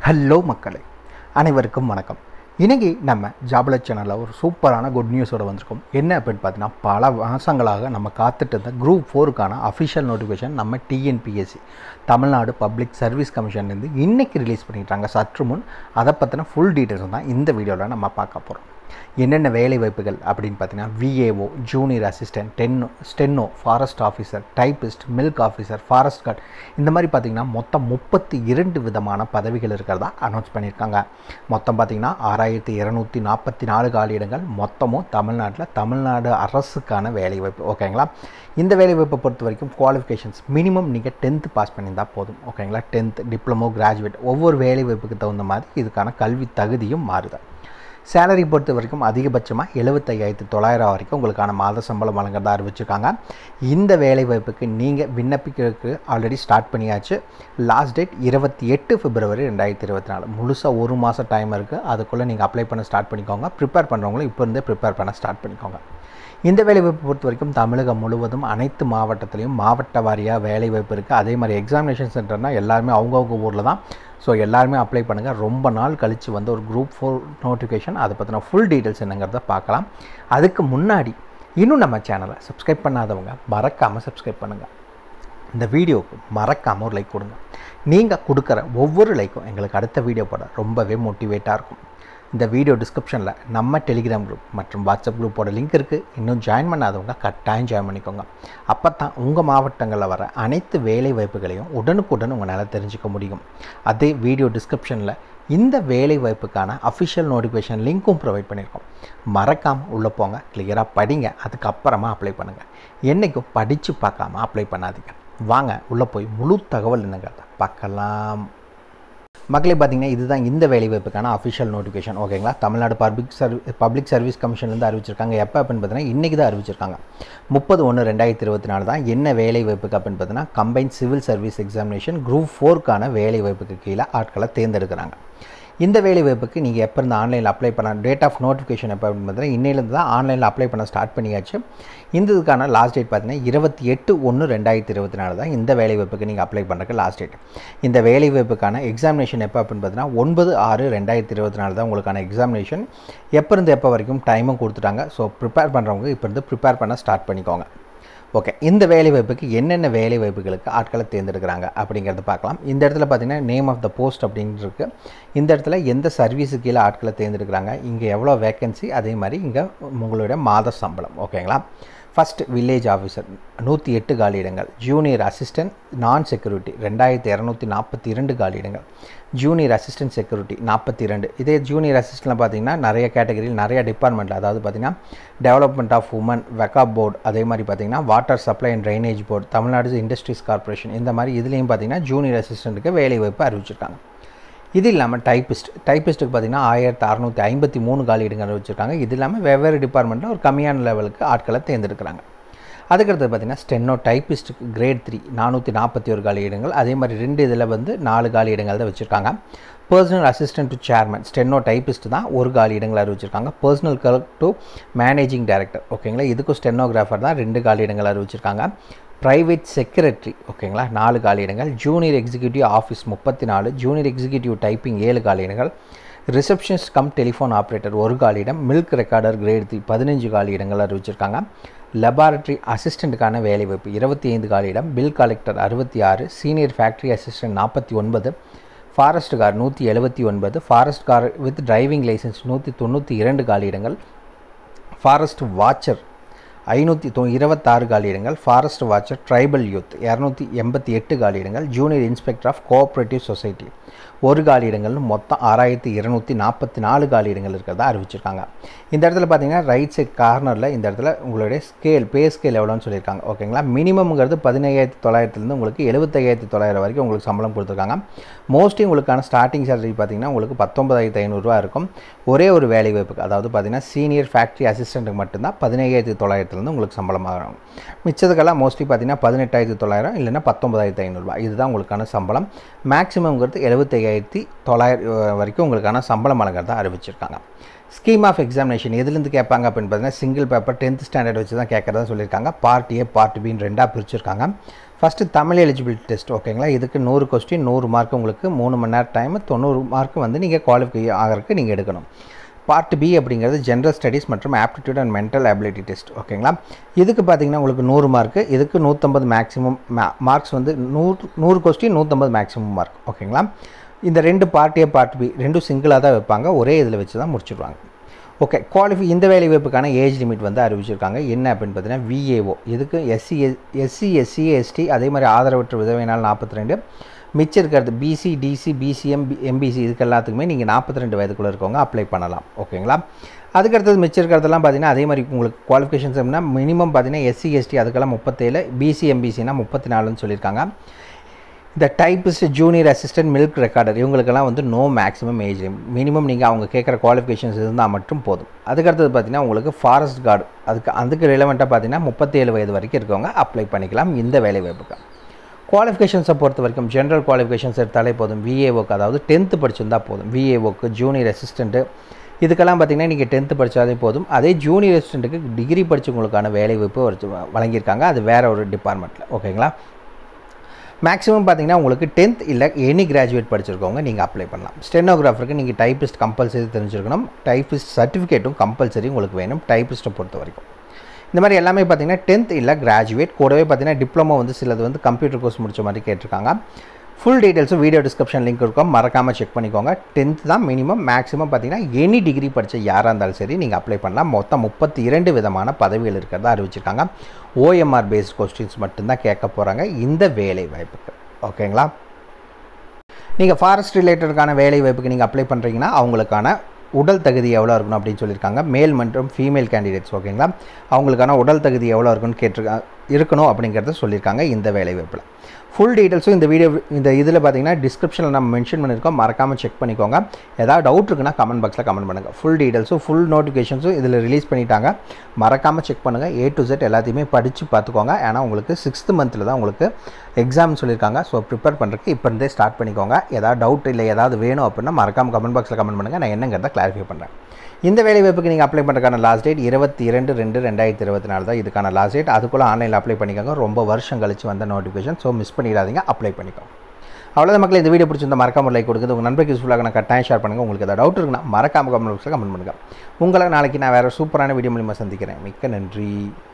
hello மக்களே அனைவருக்கும் வணக்கம் இன்னைக்கு நம்ம ஜாபல சேனலில் ஒரு சூப்பரான குட் நியூஸோட வந்திருக்கோம் என்ன அப்படின்னு பார்த்தீங்கன்னா பல மாதங்களாக நம்ம காத்துட்டு இருந்த குரூப் ஃபோருக்கான அஃபிஷியல் நோட்டிஃபிகேஷன் நம்ம டிஎன்பிஎஸ்சி தமிழ்நாடு பப்ளிக் சர்வீஸ் கமிஷன்லேருந்து இன்றைக்கி ரிலீஸ் பண்ணிட்டாங்க சற்று முன் அதை பற்றின ஃபுல் டீட்டெயில்ஸ் தான் இந்த வீடியோவில் நம்ம பார்க்க போகிறோம் என்னென்ன வேலை வாய்ப்புகள் அப்படின்னு பார்த்தீங்கன்னா விஏஓ ஜூனியர் அசிஸ்டன்ட் டென்னோ steno forest officer typist milk officer forest guard இந்த மாதிரி பார்த்திங்கன்னா மொத்தம் முப்பத்தி இரண்டு விதமான பதவிகள் இருக்கிறதா அனௌன்ஸ் பண்ணியிருக்காங்க மொத்தம் பார்த்திங்கன்னா ஆறாயிரத்தி இரநூத்தி நாற்பத்தி நாலு காலியிடங்கள் மொத்தமும் தமிழ்நாட்டில் தமிழ்நாடு அரசுக்கான வேலைவாய்ப்பு ஓகேங்களா இந்த வேலைவாய்ப்பை பொறுத்த வரைக்கும் குவாலிஃபிகேஷன்ஸ் மினிமம் நீங்கள் டென்த்து பாஸ் பண்ணியிருந்தால் போதும் ஓகேங்களா டென்த் டிப்ளமோ கிராஜுவேட் ஒவ்வொரு வேலைவாய்ப்புக்கு தகுந்த மாதிரி இதுக்கான கல்வி தகுதியும் மாறுது சேலரி பொறுத்த வரைக்கும் அதிகபட்சமாக எழுபத்தையாயிரத்து தொள்ளாயிரம் வரைக்கும் உங்களுக்கான மாத சம்பளம் வழங்குறதா அறிவிச்சிருக்காங்க இந்த வேலைவாய்ப்புக்கு நீங்கள் விண்ணப்பிக்கிறதுக்கு ஆல்ரெடி ஸ்டார்ட் பண்ணியாச்சு லாஸ்ட் டேட் இருபத்தி எட்டு பிப்ரவரி ரெண்டாயிரத்தி இருபத்தி நாலு முழுசாக ஒரு மாதம் டைம் இருக்குது அதுக்குள்ளே நீங்கள் அப்ளை பண்ண ஸ்டார்ட் பண்ணிக்கோங்க ப்ரிப்பேர் பண்ணுறவங்களும் இப்போ இருந்தே ப்ரிப்பேர் பண்ண ஸ்டார்ட் பண்ணிக்கோங்க இந்த வேலைவாய்ப்பு பொறுத்த வரைக்கும் தமிழகம் முழுவதும் அனைத்து மாவட்டத்திலையும் மாவட்ட வாரியாக வேலைவாய்ப்பு இருக்குது அதே மாதிரி எக்ஸாமினேஷன் சென்டர்னால் எல்லாருமே அவங்கவுங்க ஊரில் தான் ஸோ எல்லாருமே அப்ளை பண்ணுங்கள் ரொம்ப நாள் கழித்து வந்து ஒரு குரூப் ஃபோர் நோட்டிஃபிகேஷன் அதை பற்றின ஃபுல் டீட்டெயில்ஸ் என்னங்கிறத பார்க்கலாம் அதுக்கு முன்னாடி இன்னும் நம்ம சேனலை சப்ஸ்கிரைப் பண்ணாதவங்க மறக்காமல் சப்ஸ்கிரைப் பண்ணுங்கள் இந்த வீடியோவுக்கு மறக்காமல் ஒரு லைக் கொடுங்க நீங்கள் கொடுக்குற ஒவ்வொரு லைக்கும் எங்களுக்கு அடுத்த வீடியோ போட ரொம்பவே மோட்டிவேட்டாக இருக்கும் இந்த வீடியோ டிஸ்கிரிப்ஷனில் நம்ம டெலிகிராம் குரூப் மற்றும் வாட்ஸ்அப் குரூப்போட லிங்க் இருக்குது இன்னும் ஜாயின் பண்ணாதவங்க கட்டாயம் ஜாயின் பண்ணிக்கோங்க அப்போ தான் உங்கள் மாவட்டங்களில் வர அனைத்து வேலை வாய்ப்புகளையும் உடனுக்குடன் உங்களால் தெரிஞ்சுக்க முடியும் அதே வீடியோ டிஸ்கிரிப்ஷனில் இந்த வேலை வாய்ப்புக்கான அஃபிஷியல் நோட்டிஃபிகேஷன் லிங்க்கும் ப்ரொவைட் பண்ணியிருக்கோம் மறக்காமல் உள்ளே போங்க கிளியராக படிங்க அதுக்கப்புறமா அப்ளை பண்ணுங்கள் என்றைக்கும் படித்து பார்க்காம அப்ளை பண்ணாதீங்க வாங்க உள்ளே போய் முழு தகவல் என்னங்கிறத பார்க்கலாம் மக்களே பார்த்தீங்கன்னா இதுதான் இந்த வேலைவாய்ப்புக்கான அஃபிஷியல் நோட்டிஃபிகேஷன் ஓகேங்களா தமிழ்நாடு பப்ளிக் சர்வீ பப்ளிக் சர்வீஸ் கமிஷன்லேருந்து அறிவிச்சிருக்காங்க எப்போ அப்படின்னு பார்த்தீங்கன்னா இன்றைக்கி தான் அறிவிச்சிருக்காங்க முப்பது ஒன்று ரெண்டாயிரத்தி இருபத்தி நாலு தான் என்ன வேலை வாய்ப்புக்கு அப்படின்னு பார்த்தீங்கன்னா combine civil service examination group ஃபோர்க்கான வேலை வாய்ப்புக்கு கீழே ஆட்களை தேர்ந்தெடுக்கிறாங்க இந்த வேலை வாய்ப்புக்கு நீங்கள் எப்போ இருந்து ஆன்லைனில் அப்ளை பண்ண டேட் ஆஃப் நோட்டிஃபிகேஷன் எப்போ அப்படின்னு பார்த்தீங்கன்னா இன்னையிலேருந்து தான் ஆன்லைனில் அப்ளை பண்ண ஸ்டார்ட் பண்ணியாச்சு இந்த இதுக்கான லாஸ்ட் டேட் பார்த்தீங்கன்னா இருபத்தி எட்டு ஒன்று ரெண்டாயிரத்தி இருபத்தி நாலு தான் இந்த வேலை வாய்ப்புக்கு நீங்கள் அப்ளை பண்ணுறதுக்கு லாஸ்ட் டேட் இந்த வேலை வாய்ப்புக்கான எக்ஸாமினேஷன் எப்போ அப்படின்னு பார்த்தீங்கன்னா ஒன்பது ஆறு ரெண்டாயிரத்தி இருபத்தி நாலு தான் உங்களுக்கான எக்ஸாமினேஷன் எப்போ இருந்து எப்போ வரைக்கும் டைமும் கொடுத்துட்டாங்க ஸோ ப்ரிப்பேர் பண்ணுறவங்க இப்போ இருந்து ப்ரிப்பேர் பண்ண ஸ்டார்ட் பண்ணிக்கோங்க ஓகே இந்த வேலை வாய்ப்புக்கு என்னென்ன வேலை வாய்ப்புகளுக்கு ஆட்களை தேர்ந்தெடுக்கிறாங்க அப்படிங்கிறத பார்க்கலாம் இந்த இடத்துல பார்த்தீங்கன்னா நேம் ஆஃப் த போஸ்ட் அப்படின்னு இருக்கு இந்த இடத்துல எந்த சர்வீஸு கீழே ஆட்களை தேர்ந்தெடுக்கிறாங்க இங்கே எவ்வளோ வேக்கன்சி அதே மாதிரி இங்கே உங்களுடைய மாத சம்பளம் ஓகேங்களா ஃபஸ்ட் வில்லேஜ் ஆஃபீஸர் நூற்றி எட்டு காலியிடங்கள் ஜூனியர் அசிஸ்டன்ட் நான் செக்யூரிட்டி ரெண்டாயிரத்தி இரநூத்தி நாற்பத்தி இரண்டு காலியிடங்கள் ஜூனியர் அசிஸ்டன்ட் செக்யூரிட்டி நாற்பத்தி ரெண்டு இதே ஜூனியர் அசிஸ்டன்ட்டில் பார்த்தீங்கன்னா நிறைய கேட்டகரியில் நிறைய டிபார்ட்மெண்ட் அதாவது பார்த்தீங்கன்னா டெவலப்மெண்ட் ஆஃப் உமன் வெக்கா போர்டு அதே மாதிரி பார்த்தீங்கன்னா water supply and drainage board Tamil Nadu industries corporation இந்த மாதிரி இதுலேயும் பார்த்தீங்கன்னா ஜூனியர் அசிஸ்டண்ட்டுக்கு வேலை வாய்ப்பு அறிவிச்சிருக்காங்க இது இல்லாமல் டைப்பிஸ்ட் டைப்பிஸ்ட்டுக்கு பார்த்தீங்கன்னா ஆயிரத்தி அறநூற்றி ஐம்பத்தி மூணு காலியிடங்கள் வச்சுருக்காங்க இது இல்லாமல் வெவ்வேறு டிபார்ட்மெண்ட்டில் ஒரு கம்மியான லெவலுக்கு ஆட்களை தேர்ந்தெடுக்கிறாங்க அதுக்கடுத்து பார்த்தீங்கன்னா ஸ்டென்னோ டைப்பிஸ்ட்டுக்கு கிரேட் த்ரீ நானூற்றி நாற்பத்தி ஒரு காலி இடங்கள் அதே மாதிரி ரெண்டு இதில் வந்து நாலு காலி இடங்கள் தான் வச்சுருக்காங்க personal assistant to chairman steno typist தான் ஒரு காலி இடங்கள் அறிவிச்சிருக்காங்க personal clerk to managing director ஓகேங்களா இதுக்கும் ஸ்டென்னோகிராஃபர் தான் ரெண்டு காலி இடங்கள் அறிவிச்சிருக்காங்க ப்ரைவேட் செக்ரட்டரி ஓகேங்களா நாலு காலியிடங்கள் ஜூனியர் எக்ஸிக்யூட்டிவ் ஆஃபீஸ் முப்பத்தி நாலு ஜூனியர் எக்ஸிக்யூட்டிவ் டைப்பிங் ஏழு காலியிடங்கள் ரிசப்ஷனிஸ்ட் கம் டெலிஃபோன் ஆப்ரேட்டர் ஒரு காலியிடம் மில்க் ரெக்கார்டர் கிரேட் த்ரீ பதினஞ்சு காலியிடங்கள் அறிவிச்சிருக்காங்க லெபார்டரி அசிஸ்டண்ட்டுக்கான வேலைவாய்ப்பு இருபத்தி ஐந்து காலியிடம் பில் கலெக்டர் அறுபத்தி ஆறு சீனியர் ஃபேக்ட்ரி அசிஸ்டன்ட் நாற்பத்தி ஒன்பது ஃபாரஸ்ட் கார் நூற்றி எழுபத்தி ஒன்பது forest guard with driving licence நூற்றி தொண்ணூற்றி இரண்டு காலியிடங்கள் ஃபாரஸ்ட் வாட்சர் ஐநூற்றி தொ இருபத்தாறு காலியிடங்கள் ஃபாரஸ்ட் வாட்சர் ட்ரைபல் யூத் இரநூத்தி எண்பத்தி எட்டு காலியிடங்கள் junior inspector of cooperative society ஒரு காலியிடங்கள் மொத்தம் ஆறாயிரத்தி இருநூற்றி நாற்பத்தி நாலு காலியிடங்கள் இருக்கிறதா அறிவிச்சிருக்காங்க இந்த இடத்துல பார்த்தீங்கன்னா ரைட் சைட் கார்னரில் இந்த இடத்துல உங்களுடைய ஸ்கேல் பே ஸ்கேல் எவ்வளோன்னு சொல்லியிருக்காங்க ஓகேங்களா மினிமம்ங்கிறது பதினையாயிரத்தி தொள்ளாயிரத்துலேருந்து உங்களுக்கு எழுபத்தையாயிரத்தி தொள்ளாயிரம் வரைக்கும் உங்களுக்கு சம்பளம் கொடுத்துருக்காங்க மோஸ்ட்லி உங்களுக்கான ஸ்டார்டிங் சேலரி பார்த்தீங்கன்னா உங்களுக்கு பத்தொன்பதாயிரத்தி ஐநூறுரூவா இருக்கும் ஒரே ஒரு வேலை வாய்ப்புக்கு அதாவது பார்த்தீங்கன்னா சீனியர் ஃபேக்ட்ரி அசிஸ்டண்ட்டுக்கு மட்டும்தான் பதினையாயிரத்தி தொள்ளாயிரத்துலேருந்து உங்களுக்கு சம்பளம் ஆகும் மிச்சதுக்கெல்லாம் மோஸ்ட்லி பார்த்தீங்கன்னா பதினெட்டாயிரத்தி தொள்ளாயிரம் இல்லைன்னா பத்தொன்பதாயிரத்தி ஐநூறுரூவா இதுதான் உங்களுக்கான சம்பளம் மேக்ஸிமம்ங்கிறது எழுபத்தையாயிரத்தி தொள்ளாயிரம் வரைக்கும் உங்களுக்கான சம்பளம் வழங்குறதா அறிவிச்சிருக்காங்க ஸ்கீம் ஆஃப் எக்ஸாமினேஷன் எதுலேருந்து கேட்பாங்க அப்படின்னு பார்த்தீங்கன்னா சிங்கிள் பேப்பர் டென்த் ஸ்டாண்டர்ட் வச்சு தான் கேட்குறதா சொல்லியிருக்காங்க பார்ட் ஏ பார்ட் பின்னு ரெண்டாக பிரிச்சிருக்காங்க ஃபஸ்ட்டு தமிழ் எலிஜிபிலிட்டி டெஸ்ட் ஓகேங்களா இதுக்கு நூறு கொஸ்டின் நூறு மார்க் உங்களுக்கு மூணு மணி நேரம் டைம் தொண்ணூறு மார்க் வந்து நீங்கள் குவாலிஃபை ஆகிறதுக்கு நீங்கள் எடுக்கணும் பார்ட் பி அப்படிங்கிறது ஜென்ரல் ஸ்டடீஸ் மற்றும் aptitude and mental ability test ஓகேங்களா இதுக்கு பார்த்தீங்கன்னா உங்களுக்கு நூறு மார்க்கு இதுக்கு நூற்றம்பது மேக்ஸிமம் மார்க்ஸ் வந்து நூறு நூறு கொஸ்டின் நூற்றம்பது மேக்ஸிமம் மார்க் ஓகேங்களா இந்த ரெண்டு பார்ட் ஏ பார்ட் பி ரெண்டும் சிங்கிளாக தான் வைப்பாங்க ஒரே இதில் வச்சு தான் முடிச்சிடுவாங்க ஓகே குவாலிஃபை இந்த வேலை வாய்ப்புக்கான ஏஜ் லிமிட் வந்து அறிவிச்சிருக்காங்க என்ன அப்படின்னு பார்த்தீங்கன்னா விஏஓ இதுக்கு எஸ்சி எஸ்சி எஸ்சி எஸ்டி அதே மாதிரி ஆதரவற்ற விதவையினால் நாற்பத்தி ரெண்டு மிச்சம் இருக்கிறது பிசி டிசி பிசிஎம் எம்பிசி இதுக்கு எல்லாத்துக்குமே நீங்கள் நாற்பத்தி ரெண்டு வயதுக்குள்ளே இருக்கவங்க அப்ளை பண்ணலாம் ஓகேங்களா அதுக்கடுத்தது மிச்சம் இருக்கிறதெல்லாம் பார்த்தீங்கன்னா அதே மாதிரி உங்களுக்கு குவாலிஃபிகேஷன்ஸ் எப்படின்னா மினிமம் பார்த்தீங்கன்னா எஸ்சி எஸ்டி அதுக்கெல்லாம் முப்பத்தேழு பிசி எம்பிசினா முப்பத்தி நாலுன்னு சொல்லியிருக்காங்க இந்த typist junior assistant milk recorder இவங்களுக்கெல்லாம் வந்து நோ மேக்ஸிமம் ஏஜ் மினிமம் நீங்கள் அவங்க கேட்குற குவாலிஃபிகேஷன்ஸ் இருந்தால் மட்டும் போதும் அதுக்கடுத்தது பார்த்தீங்கன்னா உங்களுக்கு ஃபாரஸ்ட் கார்டு அதுக்கு அதுக்கு ரிலவெண்ட்டாக பார்த்தீங்கன்னா முப்பத்தேழு வயது வரைக்கும் இருக்கவங்க அப்ளை பண்ணிக்கலாம் இந்த வேலை வாய்ப்புக்கு குவாலிஃபிகேஷன்ஸை பொறுத்த வரைக்கும் ஜென்ரல் குவாலிஃபிகேஷன்ஸ் எடுத்தாலே போதும் விஏஓக்கு அதாவது டென்த்து படிச்சிருந்தா போதும் விஏஓக்கு ஜூனியர் அசிஸ்டண்ட்டு இதுக்கெல்லாம் பார்த்தீங்கன்னா நீங்கள் டென்த்து படித்தாலே போதும் அதே ஜூனியர் அசிஸ்டண்ட்டுக்கு டிகிரி படித்தவங்களுக்கான வேலை வாய்ப்பு வழங்கியிருக்காங்க அது வேறு ஒரு டிபார்ட்மெண்ட்டில் ஓகேங்களா மேக்ஸிமம் பார்த்தீங்கன்னா உங்களுக்கு டென்த் இல்லை எனி கிராஜுவேட் படிச்சிருக்கவங்க நீங்கள் அப்ளை பண்ணலாம் ஸ்டெனோகிராஃபருக்கு நீங்கள் டைப்பிஸ்ட் கம்பல்சரி தெரிஞ்சிருக்கணும் டைப்பிஸ்ட் சர்டிஃபிகேட்டும் கம்பல்சரி உங்களுக்கு வேணும் டைப்பிஸ்ட்டை பொறுத்த வரைக்கும் இந்த மாதிரி எல்லாமே பார்த்தீங்கன்னா டென்த் இல்லை கிராஜுவேட் கூடவே பார்த்தீங்கன்னா டிப்ளமோ வந்து சிலது வந்து கம்ப்யூட்டர் கோர்ஸ் முடிச்ச மாதிரி கேட்டிருக்காங்க ஃபுல் டீட்டெயில்ஸும் வீடியோ டிஸ்கிரிப்ஷன் லிங்க் இருக்கும் மறக்காமல் செக் பண்ணிக்கோங்க டென்த் தான் மினிமம் மேக்ஸிமம் பார்த்தீங்கன்னா எனி டிகிரி படித்த யாராக இருந்தாலும் சரி நீங்கள் அப்ளை பண்ணலாம் மொத்தம் முப்பத்தி இரண்டு விதமான பதவிகள் இருக்கிறதா அறிவிச்சிருக்காங்க ஓஎம்ஆர் பேஸ்ட் கொஸ்டின்ஸ் மட்டும்தான் கேட்க போகிறாங்க இந்த வேலை வாய்ப்புக்கு ஓகேங்களா நீங்கள் ஃபாரஸ்ட் ரிலேட்டடுக்கான வேலை வாய்ப்புக்கு நீங்கள் அப்ளை பண்ணுறீங்கன்னா அவங்களுக்கான உடல் தகுதி எவ்வளோ இருக்கணும் அப்படின்னு சொல்லியிருக்காங்க மேல் மற்றும் ஃபீமேல் கேண்டிடேட்ஸ் ஓகேங்களா அவங்களுக்கான உடல் தகுதி எவ்வளோ இருக்குன்னு கேட்டிருக்கா இருக்கணும் அப்படிங்கிறத சொல்லியிருக்காங்க இந்த வேலை வாய்ப்பில் ஃபுல் டீட்டெயில்ஸும் இந்த வீடியோ இந்த இதில் பார்த்தீங்கன்னா டிஸ்கிரிப்ஷனில் நம்ம மென்ஷன் பண்ணியிருக்கோம் மறக்காமல் செக் பண்ணிக்கோங்க ஏதாவது டவுட் இருக்குன்னா கமெண்ட் பாக்ஸில் கமெண்ட் பண்ணுங்கள் ஃபுல் டீட்டெயில்ஸும் ஃபுல் நோட்டிஃபிகேஷன்ஸும் இதில் ரிலீஸ் பண்ணிட்டாங்க மறக்காமல் செக் பண்ணுங்கள் ஏ டு செட் எல்லாத்தையுமே படித்து பார்த்துக்கோங்க ஏன்னா உங்களுக்கு சிக்ஸ்த்து மந்தில் தான் உங்களுக்கு எக்ஸாம் சொல்லியிருக்காங்க ஸோ ப்ரிப்பேர் பண்ணுறதுக்கு இப்போ இருந்தே ஸ்டார்ட் பண்ணிக்கோங்க ஏதாவது டவுட் இல்லை ஏதாவது வேணும் அப்படின்னா மறக்காமல் கமெண்ட் பாக்ஸில் கமெண்ட் பண்ணுங்கள் நான் என்னங்கிறத கிளாரிஃபை பண்ணுறேன் இந்த வேலை வாய்ப்புக்கு நீங்கள் அப்ளை பண்ணுறதுக்கான லாஸ்ட் டேட் இருபத்தி இரண்டு ரெண்டு ரெண்டாயிரத்தி இருபத்தி நாலு தான் இதுக்கான லாஸ்ட் டேட் அதுக்குள்ளே ஆன்லைனில் அப்ளை பண்ணிக்கோங்க ரொம்ப வருஷம் கழிச்சு வந்த நோட்டிஃபிகேஷன் ஸோ மிஸ் பண்ணிடாதீங்க அப்ளை பண்ணிக்கோங்க அவ்வளோதான் மக்கள் இந்த வீடியோ பிடிச்சிருந்த மறக்காம லைக் கொடுக்குது உங்கள் நண்பருக்கு யூஸ்ஃபுல்லாக நான் கட்டாயம் ஷேர் பண்ணுங்கள் உங்களுக்கு ஏதாவது டவுட் இருக்குன்னா மறக்காம கமெண்ட் பாக்ஸில் கமெண்ட் பண்ணுங்கள் உங்களை நாளைக்கு நான் வேறு சூப்பரான வீடியோ மூலியமாக சந்திக்கிறேன் மிக்க நன்றி